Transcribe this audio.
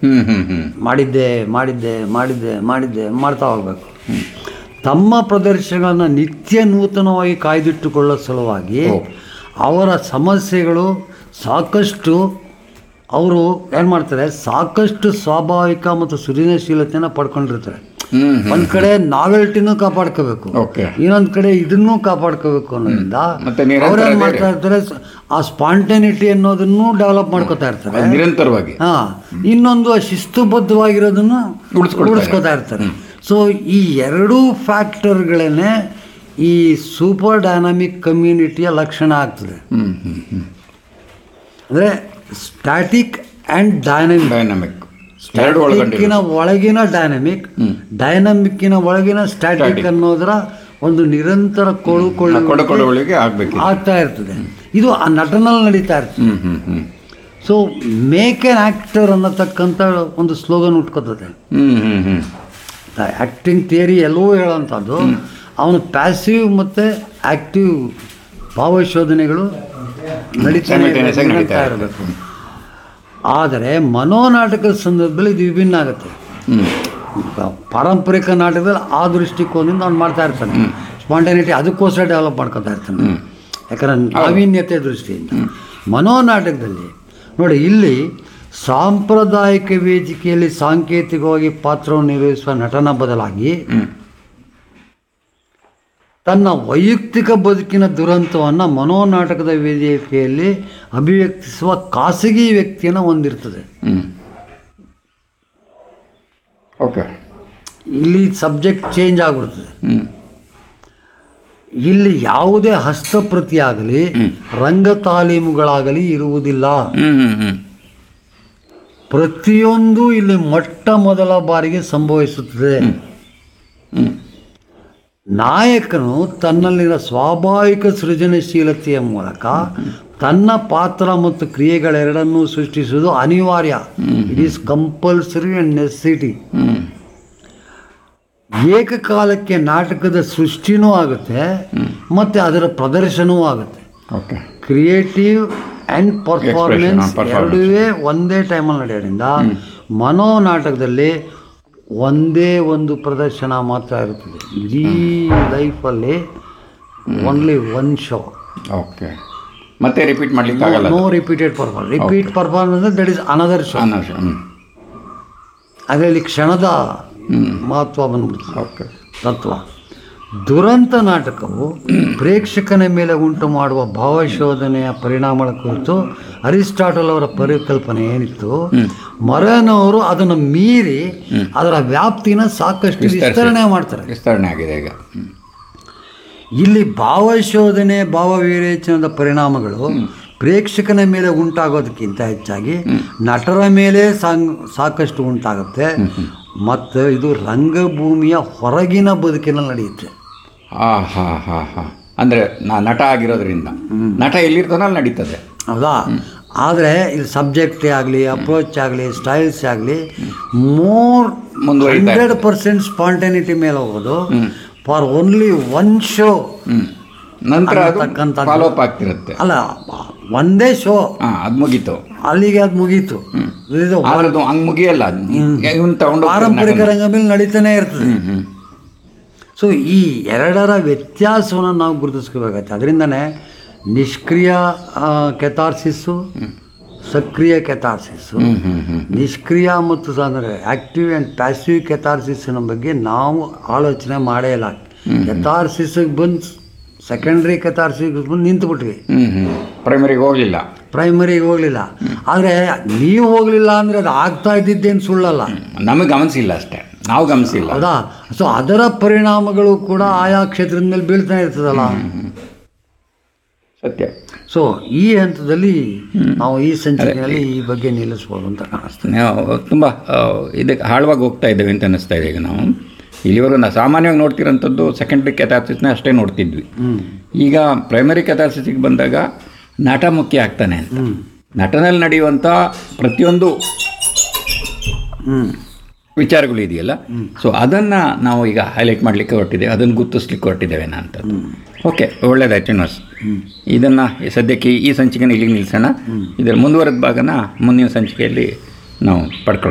ಹ್ಮ್ ಹ್ಮ್ ಹ್ಮ್ ಮಾಡಿದ್ದೆ ಮಾಡಿದ್ದೆ ಮಾಡಿದ್ದೆ ಮಾಡಿದ್ದೆ ಮಾಡ್ತಾ ಹೋಗ್ಬೇಕು ತಮ್ಮ ಪ್ರದರ್ಶನಗಳನ್ನು ನಿತ್ಯ ನೂತನವಾಗಿ ಕಾಯ್ದಿಟ್ಟುಕೊಳ್ಳೋ ಸಲುವಾಗಿ ಓ. ಅವರ ಸಮಸ್ಯೆಗಳು ಸಾಕಷ್ಟು ಅವರು ಏನು ಮಾಡ್ತಾರೆ ಸಾಕಷ್ಟು ಸ್ವಾಭಾವಿಕ ಮತ್ತು ಸೃಜನಶೀಲತೆಯನ್ನು ಪಡ್ಕೊಂಡಿರ್ತಾರೆ ಹ್ಮ್ ಒಂದು ಕಡೆ ನಾವೆಲ್ಟಿನೂ ಕಾಪಾಡ್ಕೋಬೇಕು ಓಕೆ ಇನ್ನೊಂದು ಕಡೆ ಇದನ್ನೂ ಕಾಪಾಡ್ಕೋಬೇಕು ಅನ್ನೋದ್ರಿಂದ ಮತ್ತೆ ನಿರಂತರ ಅವ್ರೇನು ಮಾಡ್ತಾ ಇರ್ತಾರೆ ಸ- ಆ ಸ್ಪಾಂಟೇನಿಟಿ ಅನ್ನೋದನ್ನು ಡೆವಲಪ್ ಮಾಡ್ಕೋತಾ ಇರ್ತಾರೆ ನಿರಂತರವಾಗಿ ಹಾ ಇನ್ನೊಂದು ಆ ಶಿಸ್ತುಬದ್ಧವಾಗಿರೋದನ್ನು ಉಳಿಸ್ಕೊಳ್ತಾರೆ. ಉಳಿಸ್ಕೊತಾ ಇರ್ತಾರೆ ಸೊ ಈ ಎರಡೂ ಫ್ಯಾಕ್ಟರ್ಗಳೇ ಈ ಸೂಪರ್ ಡೈನಾಮಿಕ್ ಕಮ್ಯುನಿಟಿಯ ಲಕ್ಷಣ ಆಗ್ತದೆ ಹ್ಮ್ ಹ್ಮ್ ಹ್ಮ್ ಅಂದರೆ ಸ್ಟ್ಯಾಟಿಕ್ ಆ್ಯಂಡ್ ಡೈನಮಿಕ್ ಡೈನಮಿಕ್ ಎರಡು ಒಳಗೊಂಡಿದೆ ಸ್ಟ್ಯಾಟಿಕ್ಕಿನ ಒಳಗಿನ ಡೈನಮಿಕ್ ಡೈನಮಿಕ್ಕಿನ ಒಳಗಿನ ಸ್ಟ್ಯಾಟಿಕ್ ಅನ್ನೋದರ ಒಂದು ನಿರಂತರ ಕೊಳು ಕೊಡಕೊಡವಳಿಗೆ ಆಗ್ಬೇಕು ಆಗ್ತಾ ಇರ್ತದೆ ಇದು ಆ ನಟನಲ್ಲಿ ನಡೀತಾ ಇರ್ತದೆ ಹ್ಮ್ ಹ್ಮ್ ಹ್ಮ್ ಸೊ ಮೇಕ್ ಎನ್ ಆ್ಯಕ್ಟರ್ ಅನ್ನತಕ್ಕಂಥ ಒಂದು ಸ್ಲೋಗನ್ ಉಟ್ಕೋತದೆ ಹ್ಮ್ ಹ್ಮ್ ಹ್ಮ್ ಆ್ಯಕ್ಟಿಂಗ್ ಥಿಯರಿ ಎಲ್ಲವೂ ಹೇಳೋಂಥದ್ದು ಅವನು ಪ್ಯಾಸಿವ್ ಮತ್ತು ಆ್ಯಕ್ಟಿವ್ ಭಾವಶೋಧನೆಗಳು ನಡೀತಾ Simultaneous ಆಗಿ ನಡೀತಾ ನಡೀತಾ ಇರಬೇಕು ಆದರೆ ಮನೋನಾಟಕದ ಸಂದರ್ಭದಲ್ಲಿ ಇದು ವಿಭಿನ್ನ ಆಗುತ್ತೆ ಹ್ಮ್ ಈಗ ಪಾರಂಪರಿಕ ನಾಟಕದಲ್ಲಿ ಆ ದೃಷ್ಟಿಕೋನದಿಂದ ಅವ್ನು ಮಾಡ್ತಾ ಇರ್ತಾನೆ ಸ್ಪಾಂಟೇನಿಟಿ ಅದಕ್ಕೋಸ್ಕರ ಡೆವಲಪ್ ಮಾಡ್ಕೊತಾ ಇರ್ತಾನೆ ಯಾಕಂದ್ರೆ ನಾವೀನ್ಯತೆ ದೃಷ್ಟಿಯಿಂದ ಮನೋನಾಟಕದಲ್ಲಿ ನೋಡಿ ಇಲ್ಲಿ ಸಾಂಪ್ರದಾಯಿಕ ವೇದಿಕೆಯಲ್ಲಿ ಸಾಂಕೇತಿಕವಾಗಿ ಪಾತ್ರವನ್ನು ನಿರ್ವಹಿಸುವ ನಟನ ಬದಲಾಗಿ ಹ್ಮ್ ತನ್ನ ವೈಯಕ್ತಿಕ ಬದುಕಿನ ದುರಂತವನ್ನು ಮನೋನಾಟಕದ ವೇದಿಕೆಯಲ್ಲಿ ಅಭಿವ್ಯಕ್ತಿಸುವ ಖಾಸಗಿ ವ್ಯಕ್ತಿಯನ್ನು ಹೊಂದಿರ್ತದೆ ಹ್ಮ್ ಓಕೆ ಇಲ್ಲಿ ಸಬ್ಜೆಕ್ಟ್ ಚೇಂಜ್ ಆಗಿಬಿಡ್ತದೆ ಹ್ಮ್ ಇಲ್ಲಿ ಯಾವುದೇ ಹಸ್ತಪ್ರತಿ ಆಗಲಿ ರಂಗ ತಾಲೀಮುಗಳಾಗಲಿ ಇರುವುದಿಲ್ಲ ಹ್ಮ್ ಹ್ಮ್ ಹ್ಮ್ ಪ್ರತಿಯೊಂದು ಇಲ್ಲಿ ಮೊಟ್ಟ ಮೊದಲ ಬಾರಿಗೆ ಸಂಭವಿಸುತ್ತದೆ ಹ್ಮ್ ನಾಯಕನು ತನ್ನಲ್ಲಿನ ಸ್ವಾಭಾವಿಕ ಸೃಜನಶೀಲತೆಯ ಮೂಲಕ ತನ್ನ ಪಾತ್ರ ಮತ್ತು ಕ್ರಿಯೆಗಳೆರಡನ್ನೂ ಸೃಷ್ಟಿಸುವುದು ಅನಿವಾರ್ಯ it is compulsory and necessity ಹ್ಮ್ ಏಕಕಾಲಕ್ಕೆ ನಾಟಕದ ಸೃಷ್ಟಿನೂ ಆಗುತ್ತೆ ಮತ್ತು ಅದರ ಪ್ರದರ್ಶನವೂ ಆಗುತ್ತೆ okay creative and performance Expression, performance. ಎರಡೂ ಒಂದೇ ಟೈಮಲ್ಲಿ ನಡೆಯೋದ್ರಿಂದ ಮನೋ ನಾಟಕದಲ್ಲಿ ಒಂದೇ ಒಂದು ಪ್ರದರ್ಶನ ಮಾತ್ರ ಇರುತ್ತದೆ ಇಡೀ ಲೈಫಲ್ಲಿ ಓನ್ಲಿ ಒನ್ ಶೋ ಓಕೆ ಮತ್ತೆ ರಿಪೀಟ್ ಮಾಡ್ಲಿಕ್ಕೆ ಆಗಲ್ಲ no repeated performance repeat performance that is another show ಅನ್ನೋ ಶ- ಹ್ಮ್ ಅದರಲ್ಲಿ ಕ್ಷಣದ ಹ್ಮ್ ಮಹತ್ವ ಬಂದ್ಬಿಡ್ತದೆ ಓಕೆ ತತ್ವ ದುರಂತ ನಾಟಕವು ಪ್ರೇಕ್ಷಕನ ಮೇಲೆ ಉಂಟು ಮಾಡುವ ಭಾವಶೋಧನೆಯ ಪರಿಣಾಮಗಳ ಕುರಿತು ಅರಿಸ್ಟಾಟಲ್ ಅವರ ಪರಿಕಲ್ಪನೆ ಏನಿತ್ತು ಮರನವರು ಅದನ್ನು ಮೀರಿ ಅದರ ವ್ಯಾಪ್ತಿನ ಸಾಕಷ್ಟು ವಿಸ್ತರಿಸಿ. ವಿಸ್ತರಣೆ ಮಾಡ್ತಾರೆ ವಿಸ್ತರಣೆ ಆಗಿದೆ ಈಗ ಹ್ಮ್ ಇಲ್ಲಿ ಭಾವಶೋಧನೆ ಭಾವವಿರೇಚನದ ಪರಿಣಾಮಗಳು ಪ್ರೇಕ್ಷಕನ ಮೇಲೆ ಉಂಟಾಗೋದಕ್ಕಿಂತ ಹೆಚ್ಚಾಗಿ ನಟರ ಮೇಲೆ ಸಾಂಗ್ ಸಾಕಷ್ಟು ಉಂಟಾಗುತ್ತೆ ಮತ್ತು ಇದು ರಂಗಭೂಮಿಯ ಹೊರಗಿನ ಬದುಕಿನಲ್ಲಿ ನಡೆಯುತ್ತೆ ಹಾ ಹಾ ಹಾ ಹಾ ಅಂದ್ರೆ ನಾ ನಟ ಆಗಿರೋದ್ರಿಂದ ನಟ ಎಲ್ಲಿರ್ತಾನೋ ಅಲ್ಲಿ ನಡೀತದೆ ಹೌದಾ ಆದರೆ ಇಲ್ಲಿ ಸಬ್ಜೆಕ್ಟೇ ಆಗಲಿ ಅಪ್ರೋಚ್ ಆಗಲಿ ಸ್ಟೈಲ್ಸ್ ಆಗಲಿ ಮೋರ್ ಮುಂದುವರಿತಾ ಹಂಡ್ರೆಡ್ ಪರ್ಸೆಂಟ್ ಸ್ಪಾಂಟೇನಿಟಿ ಮೇಲೆ ಹೋಗೋದು ಫಾರ್ ಓನ್ಲಿ ಒನ್ ಶೋ ಹ್ಮ್ ನಂತರ ಅದು ಅನ್ನತಕ್ಕಂಥದ್ದು. ಫಾಲೋ ಅಪ್ ಆಗ್ತಿರುತ್ತೆ ಅಲ್ಲ ಒಂದೇ ಶೋ ಹಾ ಅದು ಮುಗೀತು ಅಲ್ಲಿಗೆ ಅದು ಮುಗೀತು ಇದು ಆದ್ರೆ ಅದು ಹಂಗ್ ಮುಗಿಯಲ್ಲ ಇವನ್ ತಗೊಂಡು ಪಾರಂಪರಿಕ ರಂಗಭೂಮಿ ನಡೀತಾನೆ ಇರ್ತದೆ ಹ್ಮ್ ಹ್ಮ್ ಸೊ ಈ ಎರಡರ ವ್ಯತ್ಯಾಸವನ್ನು ನಾವು ಗುರುತಿಸ್ಕೋಬೇಕಾಗತ್ತೆ ಅದರಿಂದನೇ ನಿಷ್ಕ್ರಿಯ ಆ, ಕೆತಾರ್ಸಿಸ್ಸು ಸಕ್ರಿಯ ಕೆತಾರ್ಸಿಸ್ಸು ಹ್ಮ್ ಹ್ಮ್ ಹ್ಮ್ ನಿಷ್ಕ್ರಿಯ ಮತ್ತು ಅಂದರೆ ಆಕ್ಟಿವ್ ಆ್ಯಂಡ್ ಪ್ಯಾಸಿವ್ ಕೆತಾರ್ಸಿಸ್ನ ಬಗ್ಗೆ ನಾವು ಆಲೋಚನೆ ಮಾಡೇ ಇಲ್ಲ ಕೆತಾರ್ಸಿಸ್ಗೆ ಬಂದು ಸೆಕೆಂಡ್ರಿ ಕೆತಾರ್ಸಿಸ್ ಬಂದು ನಿಂತುಬಿಟ್ವಿ ಹ್ಮ್ ಹ್ಮ್ ಪ್ರೈಮರಿಗೆ ಹೋಗ್ಲಿಲ್ಲ ಪ್ರೈಮರಿಗೆ ಹೋಗಲಿಲ್ಲ ಆದರೆ ನೀವು ಹೋಗಲಿಲ್ಲ ಅಂದರೆ ಅದು ಆಗ್ತಾ ಇದ್ದಿದ್ದೇನು ಸುಳ್ಳಲ್ಲ ನಮಗೆ ಗಮನಿಸಿಲ್ಲ ಅಷ್ಟೇ ನಾವು ಗಮನಿಸಿಲ್ಲ ಹೌದಾ ಸೊ ಅದರ ಪರಿಣಾಮಗಳು ಕೂಡ ಆಯಾ ಕ್ಷೇತ್ರದ ಮೇಲೆ ಬೀಳ್ತಾನೆ ಇರ್ತದಲ್ಲ ಸತ್ಯ ಸೊ ಈ ಹಂತದಲ್ಲಿ ನಾವು ಈ ಸಂಚಿಕೆಯಲ್ಲಿ ಈ ಬಗ್ಗೆ ನಿಲ್ಲಿಸ್ಬೋದು ಅಂತ ಕಾಣಿಸ್ತದೆ ನಾವು ತುಂಬ ಇದಕ್ಕೆ ಆಳವಾಗಿ ಹೋಗ್ತಾ ಇದ್ದೇವೆ ಅಂತ ಅನ್ನಿಸ್ತಾ ಇದೆ ಈಗ ನಾವು ಇಲ್ಲಿವರೆಗೂ ನಾವು ಸಾಮಾನ್ಯವಾಗಿ ನೋಡ್ತಿರೋಂಥದ್ದು ಸೆಕೆಂಡ್ರಿ ಕೆಥಾರ್ಸಿಸ್ನ ಅಷ್ಟೇ ನೋಡ್ತಿದ್ವಿ ಈಗ ಪ್ರೈಮರಿ ಕೆಥಾರ್ಸಿಸ್ಗೆ ಬಂದಾಗ ನಟ ಮುಖ್ಯ ಆಗ್ತಾನೆ ಅಂತ ನಟನಲ್ಲಿ ನಡೆಯುವಂಥ ಪ್ರತಿಯೊಂದು ಹ್ಮ್ ವಿಚಾರಗಳು ಇದೆಯಲ್ಲ ಸೊ ಅದನ್ನು ನಾವು ಈಗ ಹೈಲೈಟ್ ಮಾಡಲಿಕ್ಕೆ ಹೊರಟಿದ್ದೇವೆ ಅದನ್ನು ಗುರುತಿಸ್ಲಿಕ್ಕೆ ಹೊರಟಿದ್ದೇವೆ ಅಂತ ಓಕೆ ಒಳ್ಳೇದಾಯ್ತು ಶ್ರೀನಿವಾಸ್ ಇದನ್ನು ಸದ್ಯಕ್ಕೆ ಈ ಸಂಚಿಕೆನ ಇಲ್ಲಿಗೆ ನಿಲ್ಲಿಸೋಣ ಇದರ ಮುಂದುವರೆದ ಭಾಗನ ಮುಂದಿನ ಸಂಚಿಕೆಯಲ್ಲಿ ನಾವು ಪಡ್ಕೊಳ್ಳೋಣ